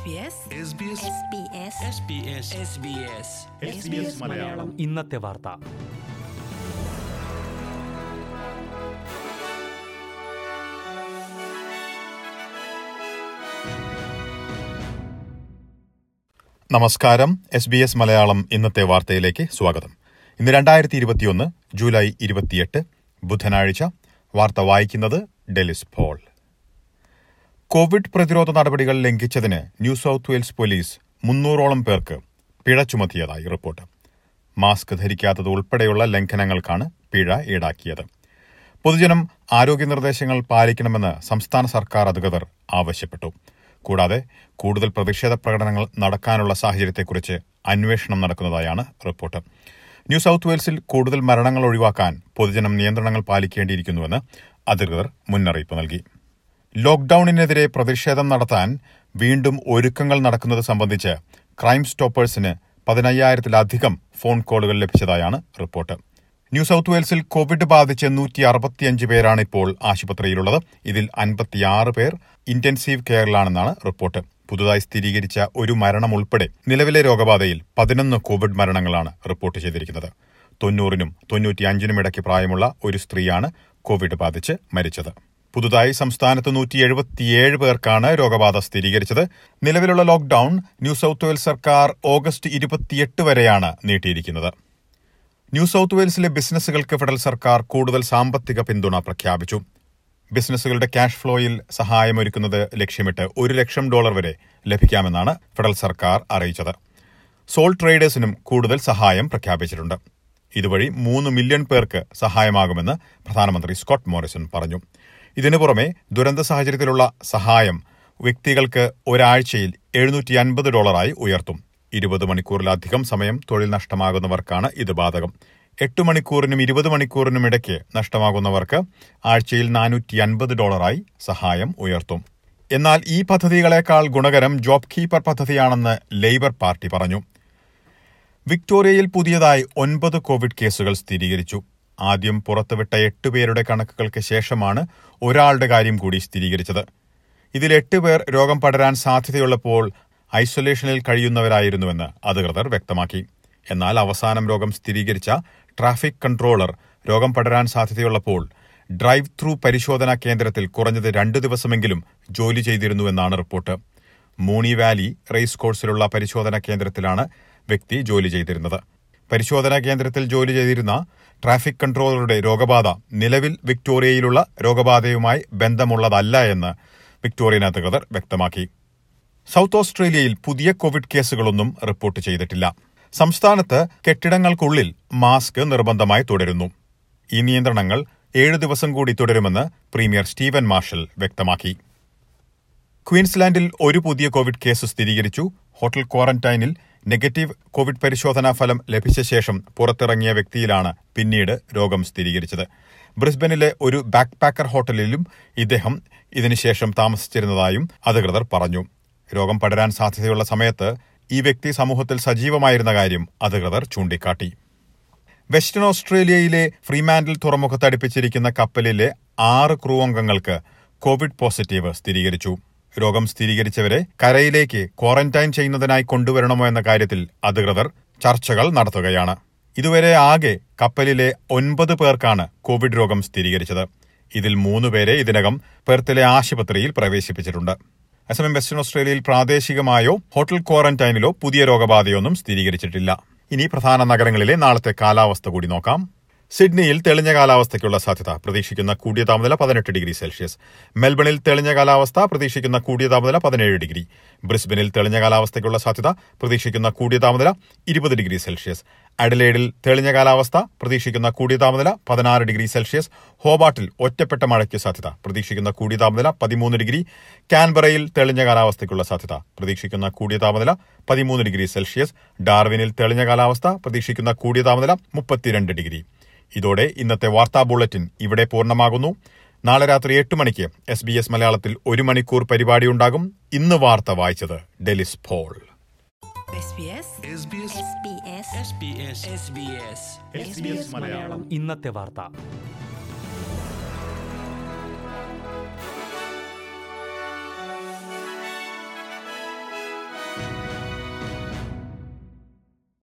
മലയാളം ഇന്നത്തെ വാർത്ത നമസ്കാരം എസ് ബി എസ് മലയാളം ഇന്നത്തെ വാർത്തയിലേക്ക് സ്വാഗതം ഇന്ന് രണ്ടായിരത്തി ഇരുപത്തിയൊന്ന് ജൂലൈ ഇരുപത്തിയെട്ട് ബുധനാഴ്ച വാർത്ത വായിക്കുന്നത് ഡെലിസ് പോൾ കോവിഡ് പ്രതിരോധ നടപടികൾ ലംഘിച്ചതിന് ന്യൂ സൌത്ത് വെയിൽസ് പോലീസ് മുന്നൂറോളം പേർക്ക് പിഴ ചുമത്തിയതായി റിപ്പോർട്ട് മാസ്ക് ധരിക്കാത്തത് ഉൾപ്പെടെയുള്ള ലംഘനങ്ങൾക്കാണ് പിഴ ഈടാക്കിയത് പൊതുജനം ആരോഗ്യ നിർദ്ദേശങ്ങൾ പാലിക്കണമെന്ന് സംസ്ഥാന സർക്കാർ അധികൃതർ ആവശ്യപ്പെട്ടു കൂടാതെ കൂടുതൽ പ്രതിഷേധ പ്രകടനങ്ങൾ നടക്കാനുള്ള സാഹചര്യത്തെക്കുറിച്ച് അന്വേഷണം നടക്കുന്നതായാണ് റിപ്പോർട്ട് ന്യൂ സൌത്ത് വെയിൽസിൽ കൂടുതൽ മരണങ്ങൾ ഒഴിവാക്കാൻ പൊതുജനം നിയന്ത്രണങ്ങൾ പാലിക്കേണ്ടിയിരിക്കുന്നുവെന്ന് അധികൃതർ മുന്നറിയിപ്പ് നൽകി ലോക്ഡൌണിനെതിരെ പ്രതിഷേധം നടത്താൻ വീണ്ടും ഒരുക്കങ്ങൾ നടക്കുന്നത് സംബന്ധിച്ച് ക്രൈം സ്റ്റോപ്പേഴ്സിന് പതിനയ്യായിരത്തിലധികം ഫോൺ കോളുകൾ ലഭിച്ചതായാണ് റിപ്പോർട്ട് ന്യൂ സൌത്ത് വെയിൽസിൽ കോവിഡ് ബാധിച്ച് നൂറ്റി അറുപത്തിയഞ്ച് പേരാണ് ഇപ്പോൾ ആശുപത്രിയിലുള്ളത് ഇതിൽ അൻപത്തിയാറ് പേർ ഇന്റൻസീവ് കെയറിലാണെന്നാണ് റിപ്പോർട്ട് പുതുതായി സ്ഥിരീകരിച്ച ഒരു മരണം ഉൾപ്പെടെ നിലവിലെ രോഗബാധയിൽ പതിനൊന്ന് കോവിഡ് മരണങ്ങളാണ് റിപ്പോർട്ട് ചെയ്തിരിക്കുന്നത് തൊണ്ണൂറിനും തൊണ്ണൂറ്റിയഞ്ചിനും ഇടയ്ക്ക് പ്രായമുള്ള ഒരു സ്ത്രീയാണ് കോവിഡ് ബാധിച്ച് മരിച്ചത് പുതുതായി സംസ്ഥാനത്ത് നൂറ്റി എഴുപത്തിയേഴ് പേർക്കാണ് രോഗബാധ സ്ഥിരീകരിച്ചത് നിലവിലുള്ള ലോക്ഡൌൺ ന്യൂ സൌത്ത് വെയിൽസ് സർക്കാർ ഓഗസ്റ്റ് ഇരുപത്തിയെട്ട് വരെയാണ് നീട്ടിയിരിക്കുന്നത് ന്യൂ സൌത്ത് വെയിൽസിലെ ബിസിനസ്സുകൾക്ക് ഫെഡറൽ സർക്കാർ കൂടുതൽ സാമ്പത്തിക പിന്തുണ പ്രഖ്യാപിച്ചു ബിസിനസ്സുകളുടെ ക്യാഷ് ഫ്ലോയിൽ സഹായമൊരുക്കുന്നത് ലക്ഷ്യമിട്ട് ഒരു ലക്ഷം ഡോളർ വരെ ലഭിക്കാമെന്നാണ് ഫെഡറൽ സർക്കാർ അറിയിച്ചത് സോൾ ട്രേഡേഴ്സിനും കൂടുതൽ സഹായം പ്രഖ്യാപിച്ചിട്ടുണ്ട് ഇതുവഴി മൂന്ന് മില്യൺ പേർക്ക് സഹായമാകുമെന്ന് പ്രധാനമന്ത്രി സ്കോട്ട് മോറിസൺ പറഞ്ഞു ഇതിനു പുറമെ ദുരന്ത സാഹചര്യത്തിലുള്ള സഹായം വ്യക്തികൾക്ക് ഒരാഴ്ചയിൽ എഴുന്നൂറ്റി അൻപത് ഡോളറായി ഉയർത്തും ഇരുപത് മണിക്കൂറിലധികം സമയം തൊഴിൽ നഷ്ടമാകുന്നവർക്കാണ് ഇത് ബാധകം എട്ട് മണിക്കൂറിനും ഇരുപത് മണിക്കൂറിനും ഇടയ്ക്ക് നഷ്ടമാകുന്നവർക്ക് ആഴ്ചയിൽ നാനൂറ്റി അൻപത് ഡോളറായി സഹായം ഉയർത്തും എന്നാൽ ഈ പദ്ധതികളെക്കാൾ ഗുണകരം ജോബ് കീപ്പർ പദ്ധതിയാണെന്ന് ലേബർ പാർട്ടി പറഞ്ഞു വിക്ടോറിയയിൽ പുതിയതായി ഒൻപത് കോവിഡ് കേസുകൾ സ്ഥിരീകരിച്ചു ആദ്യം പുറത്തുവിട്ട എട്ട് പേരുടെ കണക്കുകൾക്ക് ശേഷമാണ് ഒരാളുടെ കാര്യം കൂടി സ്ഥിരീകരിച്ചത് ഇതിൽ എട്ട് പേർ രോഗം പടരാൻ സാധ്യതയുള്ളപ്പോൾ ഐസൊലേഷനിൽ കഴിയുന്നവരായിരുന്നുവെന്ന് അധികൃതർ വ്യക്തമാക്കി എന്നാൽ അവസാനം രോഗം സ്ഥിരീകരിച്ച ട്രാഫിക് കൺട്രോളർ രോഗം പടരാൻ സാധ്യതയുള്ളപ്പോൾ ഡ്രൈവ് ത്രൂ പരിശോധനാ കേന്ദ്രത്തിൽ കുറഞ്ഞത് രണ്ട് ദിവസമെങ്കിലും ജോലി ചെയ്തിരുന്നുവെന്നാണ് റിപ്പോർട്ട് മൂണി വാലി റേസ് കോഴ്സിലുള്ള പരിശോധനാ കേന്ദ്രത്തിലാണ് വ്യക്തി ജോലി ചെയ്തിരുന്നത് പരിശോധനാ കേന്ദ്രത്തിൽ ജോലി ചെയ്തിരുന്ന ട്രാഫിക് കൺട്രോളറുടെ രോഗബാധ നിലവിൽ വിക്ടോറിയയിലുള്ള രോഗബാധയുമായി ബന്ധമുള്ളതല്ല എന്ന് വിക്ടോറിയൻ അധികൃതർ വ്യക്തമാക്കി സൌത്ത് ഓസ്ട്രേലിയയിൽ പുതിയ കോവിഡ് കേസുകളൊന്നും റിപ്പോർട്ട് ചെയ്തിട്ടില്ല സംസ്ഥാനത്ത് കെട്ടിടങ്ങൾക്കുള്ളിൽ മാസ്ക് നിർബന്ധമായി തുടരുന്നു ഈ നിയന്ത്രണങ്ങൾ ഏഴ് ദിവസം കൂടി തുടരുമെന്ന് പ്രീമിയർ സ്റ്റീവൻ മാർഷൽ വ്യക്തമാക്കി ക്വീൻസ്ലാൻഡിൽ ഒരു പുതിയ കോവിഡ് കേസ് സ്ഥിരീകരിച്ചു ഹോട്ടൽ ക്വാറന്റൈനിൽ നെഗറ്റീവ് കോവിഡ് പരിശോധനാ ഫലം ലഭിച്ച ശേഷം പുറത്തിറങ്ങിയ വ്യക്തിയിലാണ് പിന്നീട് രോഗം സ്ഥിരീകരിച്ചത് ബ്രിസ്ബനിലെ ഒരു ബാക്ക് പാക്കർ ഹോട്ടലിലും ഇദ്ദേഹം ഇതിനുശേഷം താമസിച്ചിരുന്നതായും അധികൃതർ പറഞ്ഞു രോഗം പടരാൻ സാധ്യതയുള്ള സമയത്ത് ഈ വ്യക്തി സമൂഹത്തിൽ സജീവമായിരുന്ന കാര്യം അധികൃതർ ചൂണ്ടിക്കാട്ടി വെസ്റ്റേൺ ഓസ്ട്രേലിയയിലെ ഫ്രീമാൻഡിൽ തുറമുഖത്ത് അടുപ്പിച്ചിരിക്കുന്ന കപ്പലിലെ ആറ് ക്രൂ അംഗങ്ങൾക്ക് കോവിഡ് പോസിറ്റീവ് സ്ഥിരീകരിച്ചു രോഗം സ്ഥിരീകരിച്ചവരെ കരയിലേക്ക് ക്വാറന്റൈൻ ചെയ്യുന്നതിനായി കൊണ്ടുവരണമോ എന്ന കാര്യത്തിൽ അധികൃതർ ചർച്ചകൾ നടത്തുകയാണ് ഇതുവരെ ആകെ കപ്പലിലെ ഒൻപത് പേർക്കാണ് കോവിഡ് രോഗം സ്ഥിരീകരിച്ചത് ഇതിൽ മൂന്ന് പേരെ ഇതിനകം പെർത്തിലെ ആശുപത്രിയിൽ പ്രവേശിപ്പിച്ചിട്ടുണ്ട് അസമയം വെസ്റ്റേൺ ഓസ്ട്രേലിയയിൽ പ്രാദേശികമായോ ഹോട്ടൽ ക്വാറന്റൈനിലോ പുതിയ രോഗബാധയൊന്നും സ്ഥിരീകരിച്ചിട്ടില്ല ഇനി പ്രധാന നഗരങ്ങളിലെ നാളത്തെ കാലാവസ്ഥ കൂടി നോക്കാം സിഡ്നിയിൽ തെളിഞ്ഞ കാലാവസ്ഥയ്ക്കുള്ള സാധ്യത പ്രതീക്ഷിക്കുന്ന കൂടിയ താപനില പതിനെട്ട് ഡിഗ്രി സെൽഷ്യസ് മെൽബണിൽ തെളിഞ്ഞ കാലാവസ്ഥ പ്രതീക്ഷിക്കുന്ന കൂടിയ താപനില പതിനേഴ് ഡിഗ്രി ബ്രിസ്ബനിൽ തെളിഞ്ഞ കാലാവസ്ഥയ്ക്കുള്ള സാധ്യത പ്രതീക്ഷിക്കുന്ന കൂടിയ താപനില ഇരുപത് ഡിഗ്രി സെൽഷ്യസ് അഡലേഡിൽ തെളിഞ്ഞ കാലാവസ്ഥ പ്രതീക്ഷിക്കുന്ന കൂടിയ താപനില പതിനാറ് ഡിഗ്രി സെൽഷ്യസ് ഹോബാട്ടിൽ ഒറ്റപ്പെട്ട മഴയ്ക്ക് സാധ്യത പ്രതീക്ഷിക്കുന്ന കൂടിയ താപനില പതിമൂന്ന് ഡിഗ്രി കാൻബറയിൽ തെളിഞ്ഞ കാലാവസ്ഥയ്ക്കുള്ള സാധ്യത പ്രതീക്ഷിക്കുന്ന കൂടിയ താപനില പതിമൂന്ന് ഡിഗ്രി സെൽഷ്യസ് ഡാർവിനിൽ തെളിഞ്ഞ കാലാവസ്ഥ പ്രതീക്ഷിക്കുന്ന കൂടിയ താപനില മുപ്പത്തിരണ്ട് ഡിഗ്രി ഇതോടെ ഇന്നത്തെ വാർത്താ ബുള്ളറ്റിൻ ഇവിടെ പൂർണ്ണമാകുന്നു നാളെ രാത്രി എട്ട് മണിക്ക് എസ് ബി എസ് മലയാളത്തിൽ ഒരു മണിക്കൂർ പരിപാടിയുണ്ടാകും ഇന്ന് വാർത്ത വായിച്ചത് ഡെലിസ് പോൾ SBS ഇന്നത്തെ വാർത്ത